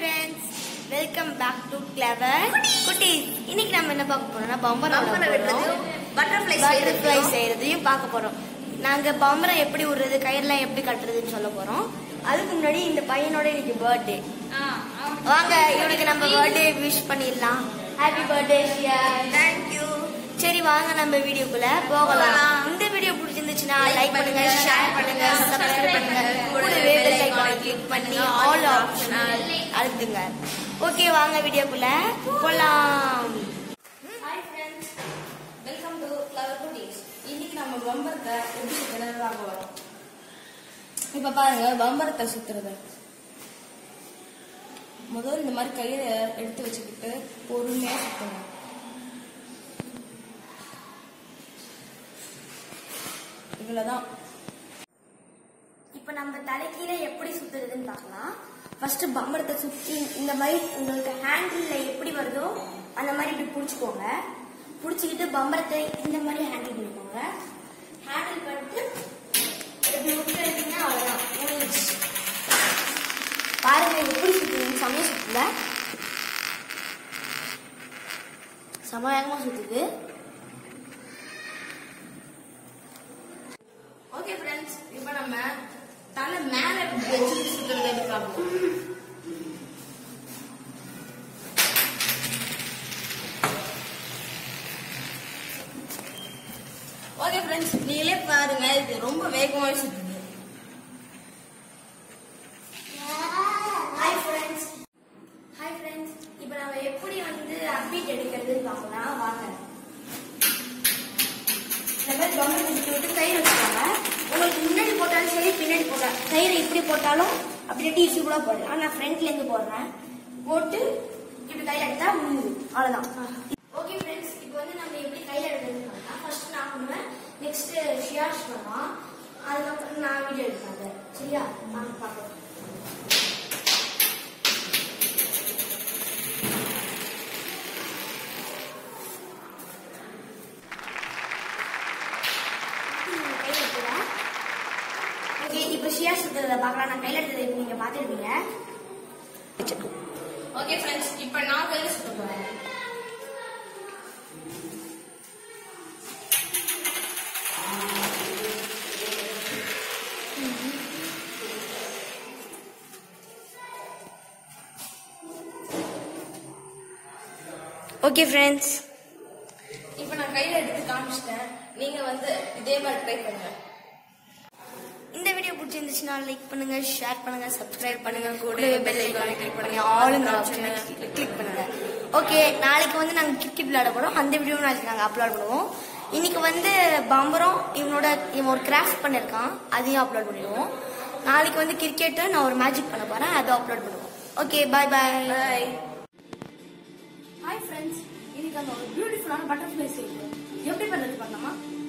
Friends welcome back to clever குட்டீஸ் இன்னைக்கு நம்ம என்ன பார்க்க போறோம்னா பம்பரம் பம்பரம் விடுறது, butterfly பட்டர்ஃப்ளை செய்யறது. செய்யறதையும் பார்க்க போறோம் நாங்க பம்பரம் எப்படி விடுறது கயிறுலாம் எப்படி கட்டுறதுன்னு சொல்ல போறோம் அதுக்கு முன்னாடி இந்த பையனோட இன்னைக்கு பர்த்டே வாங்க இவனுக்கு நம்ம பர்த்டே விஷ் பண்ணிடலாம் ஹாப்பி பர்த்டே தேங்க்யூ சரி வாங்க நம்ம வீடியோக்குள்ள போகலாம் போகலாம். இந்த வீடியோ பிடிச்சிருந்துச்சுன்னா Like லைக் பண்ணுங்க பண்ணுங்க, ஷேர் பண்ணுங்க பண்ணுங்க, சப்ஸ்கிரைப் பண்ணுங்க பண்ணுங்க. கூடவே bell பெல் icon ஐகானை கிளிக் பண்ணி ஆல் ஆப்ஷன் அழுத்துங்க ஓகே வாங்க வீடியோக்குள்ள போலாம் hi friends welcome to flower குட்டீஸ் இன்னைக்கு நம்ம பம்பரத்தை எப்படி சுற்றுறது பார்க்க வரோம் இப்போ பாருங்க பம்பரத்தை சுத்துறது முதல்ல இந்த மாதிரி கையில எடுத்து வச்சுக்கிட்டு பொறுமையா சுத்துங்க இவ்வளவுதான் இப்போ நம்ம தலைக்கீழ எப்படி சுத்துறதுன்னு பார்க்கலாம் ஃபர்ஸ்ட் பம்பரத்தை சுத்தி இந்த மாதிரி உங்களுக்கு ஹேண்டில் எப்படி வருதோ அந்த மாதிரி இப்படி பிடிச்சிக்கோங்க பிடிச்சிக்கிட்டு பம்பரத்தை இந்த மாதிரி ஹேண்டில் பண்ணிக்கோங்க ஹேண்டில் பண்ணிட்டு இப்படி விட்டு எடுத்தீங்கன்னா அவ்வளோதான் முடிஞ்சிச்சு பாருங்க எப்படி சுத்துது செமையா சுத்துல செம வேகமா சுத்துது ஓகே ஃப்ரெண்ட்ஸ் இப்போ நம்ம தலை மேல வச்சு சுத்துறது எப்படி பார்ப்போம் ஓகே ஃப்ரெண்ட்ஸ் நீங்களே பாருங்க இது ரொம்ப வேகமாக சுத்துது ஹாய் ஃப்ரெண்ட்ஸ் ஹாய் ஃப்ரெண்ட்ஸ் இப்போ நம்ம எப்படி வந்து அப்டேட் எடுக்கிறதுன்னு பார்க்கலாம் வாங்க இந்த மாதிரி கவர்மெண்ட் விட்டு விட்டு கயிறு வச்சுக்கோங்க உங்களுக்கு முன்னாடி போட்டாலும் சரி பின்னாடி போட்டாலும் கயிறு இப்படி போட்டாலும் அப்படியே டிசி கூட போடலாம் நான் ஃப்ரண்ட்ல இருந்து போடுறேன் போட்டு இப்படி கையில எடுத்தா முடியுது அவ்வளவுதான் ஓகே ஃப்ரெண்ட்ஸ் இப்போ வந்து நம்ம எப்படி கையில எடுக்கிறதுன்னு பார்க்கலாம் ஃபர்ஸ்ட் நான் பண்ணுவேன் நெக்ஸ்ட் ஷியாஷ் பண்ணுவான் அதுக்கப்புறம் நான் வீடியோ எடுப்பேன் அதை. சரியா வாங்க பார்க்கலாம் ஓகே இப்போ ஷியா சுத்துறத பார்க்கலாம் நான் கையில எடுத்ததை இப்போ நீங்க பார்த்துருப்பீங்க ஓகே ஃப்ரெண்ட்ஸ் இப்போ நான் கையில் சுத்த போகிறேன் ஓகே ஃப்ரெண்ட்ஸ் இப்போ நான் கையில் எடுத்து காமிச்சிட்டேன் நீங்கள் வந்து இதே மாதிரி ட்ரை பண்ணுங்க இந்த வீடியோ பிடிச்சிருந்துச்சுன்னா லைக் பண்ணுங்க ஷேர் பண்ணுங்க சப்ஸ்கிரைப் பண்ணுங்க கூட பெல் ஐகானை கிளிக் பண்ணுங்க ஆல் இந்த ஆப்ஷனை கிளிக் பண்ணுங்க ஓகே நாளைக்கு வந்து நாங்க கிரிக்கெட் விளையாட போறோம் அந்த வீடியோ நாளைக்கு நாங்க அப்லோட் பண்ணுவோம் இன்னைக்கு வந்து பம்பரம் இவனோட இவன் ஒரு கிராஃப்ட் பண்ணிருக்கான் அதையும் அப்லோட் பண்ணிடுவோம் நாளைக்கு வந்து கிரிக்கெட்டு நான் ஒரு மேஜிக் பண்ண போறேன் அதை அப்லோட் பண்ணுவோம் okay bye bye bye hi friends இன்னைக்கு அந்த ஒரு பியூட்டிஃபுல்லான பட்டர்ஃப்ளை செய்யணும் எப்படி பண்ணுறது பண்ணலாமா